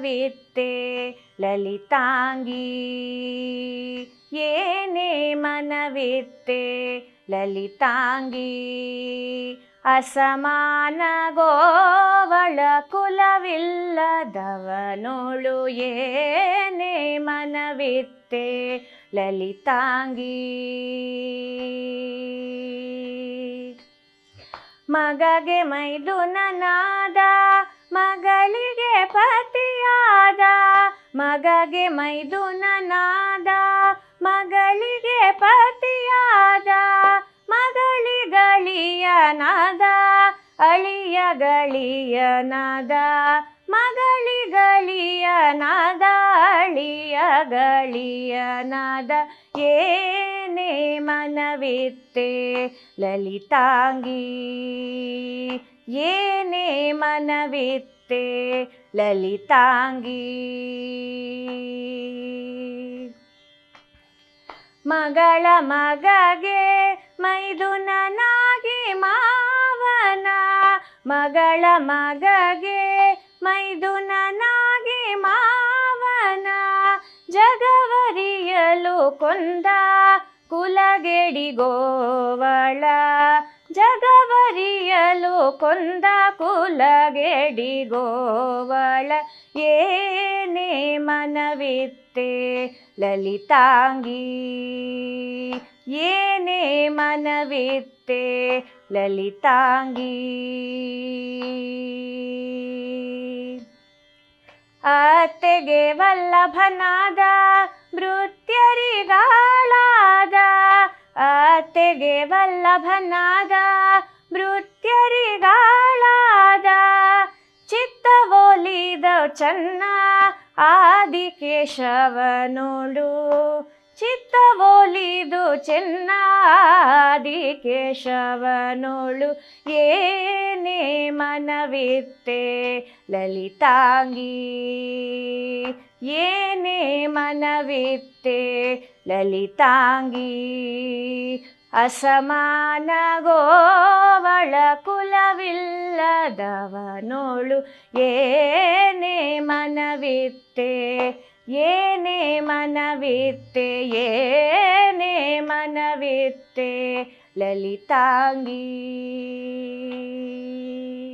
ಮನವಿತ್ತೆ ಲಲಿತಾಂಗಿ ಏನೇ ಮನವಿತ್ತೆ ಲಲಿತಾಂಗಿ ಅಸಮಾನ ಗೋವಳ ಕುಲವಿಲ್ಲದವನೋಳು ಏನೇ ಮನವಿತ್ತೆ ಲಲಿತಾಂಗಿ ಮಗಗೆ ಮೈದುನನಾದ ಮಗಳಿಗೆ ಪತಿಯಾದ ಮಗಗೆ ಮೈದುನನಾದ ಮಗಳಿಗೆ ಪತಿಯಾದ ಮಗಳಿಗಳಿಯನಾದ ಅಳಿಯಗಳಿಯನಾದ ಮಗಳಿಗಳಿಯನಾದ ಅಳಿಯಗಳಿಯನಾದ ಏನೇ ಮನವಿತ್ತೆ ಲಲಿತಾಂಗಿ ಏನೇ ಮನವಿತ್ತೆ ಲಲಿತಾಂಗಿ ಮಗಳ ಮಗಗೆ ಮೈದುನನಾಗಿ ಮಾವನ ಮಗಳ ಮಗಗೆ ಮೈದುನನಾಗಿ ಮಾವನ ಜಗವರಿಯಲು ಕೊಂದ ಕುಲಗೆಡಿಗೋವಳ ಜಗವರಿಯಲು ಕೊಂದ ಕುಲಗೆಡಿಗೋವಳ ಏನೇ ಮನವಿತ್ತೆ ಲಲಿತಾಂಗಿ ಏನೇ ಮನವಿತ್ತೆ ಲಲಿತಾಂಗಿ ಅತ್ತೆಗೆ ವಲ್ಲಭನಾದ ಭೃತ್ಯರಿಗಾಳಾದ ಅತ್ತೆಗೆ ವಲ್ಲಭನಾದ ಭೃತ್ಯರಿಗಾಳಾದ ಚಿತ್ತವೊಲಿದ ಚನ್ನ ಆದಿಕೇಶವನೋಳು ಚಿತ್ತವೊಲಿದು ಚೆನ್ನಾದಿಕೇಶವನೋಳು ಏನೇ ಮನವಿತ್ತೆ ಲಲಿತಾಂಗಿ ಏನೇ ಮನವಿತ್ತೆ ಲಲಿತಾಂಗಿ ಅಸಮಾನ ಗೋವಳ ಕುಲವಿಲ್ಲದವನೋಳು ಏನೇ ಮನವಿತ್ತೆ ಏನೇ ಮನವಿತ್ತೆ ಏನೇ ಮನವಿತ್ತೆ ಲಲಿತಾಂಗಿ